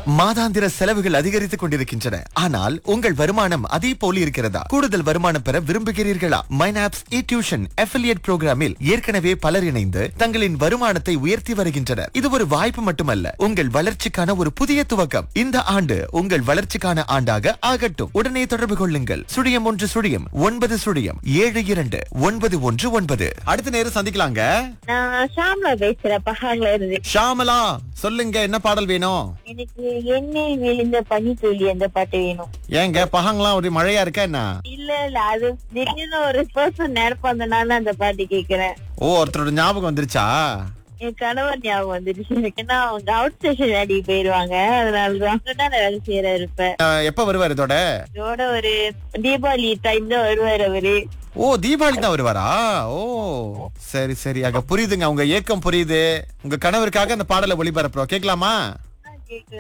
மாதாந்திர செலவுகள் அதிகரித்துக் கொண்டிருக்கின்றன ஆனால் உங்கள் வருமானம் அதே போல இருக்கிறதா கூடுதல் வருமானம் பெற விரும்புகிறீர்களா மைனாப்ஸ் இ டியூஷன் அஃபிலியேட் புரோகிராமில் ஏற்கனவே பலர் இணைந்து தங்களின் வருமானத்தை உயர்த்தி வருகின்றனர் இது ஒரு வாய்ப்பு மட்டுமல்ல உங்கள் வளர்ச்சிக்கான ஒரு புதிய துவக்கம் இந்த ஆண்டு உங்கள் வளர்ச்சிக்கான ஆண்டாக ஆகட்டும் உடனே தொடர்பு கொள்ளுங்கள் சுழியம் ஒன்று சுழியம் ஒன்பது சுழியம் ஏழு இரண்டு ஒன்பது ஒன்று ஒன்பது அடுத்த நேரம் சந்திக்கலாங்க நான் ஷாம்லா பேசுறேன் பஹாங்ல இருந்து ஷாமலா சொல்லுங்க என்ன பாடல் வேணும் எனக்கு எண்ணெய் விழுந்த பனி துளி அந்த பாட்டு வேணும் ஏங்க பகங்களாம் ஒரு மழையா இருக்கா என்ன இல்ல இல்ல அது திடீர்னு ஒரு பர்சன் நினைப்பந்தனால அந்த பாட்டு கேக்குறேன் ஓ ஒருத்தரோட ஞாபகம் வந்துருச்சா என் கணவர் ஞாபகம் வந்துருச்சு ஏன்னா அவங்க அவுட் ஸ்டேஷன் வேலைக்கு போயிருவாங்க அதனாலதான் அங்கதான் நான் வேலை செய்யற இருப்பேன் அஹ், எப்ப வருவார் இதோட இதோட ஒரு தீபாவளி டைம் தான் வருவாரு அவரு ஓ தீபாவளி தான் வருவாரா ஓ சரி சரி அங்க புரியுதுங்க உங்க ஏக்கம் புரியுது உங்க கணவருக்காக அந்த பாடலை ஒளிபரப்புறோம் கேட்கலாமா கேக்குறேன்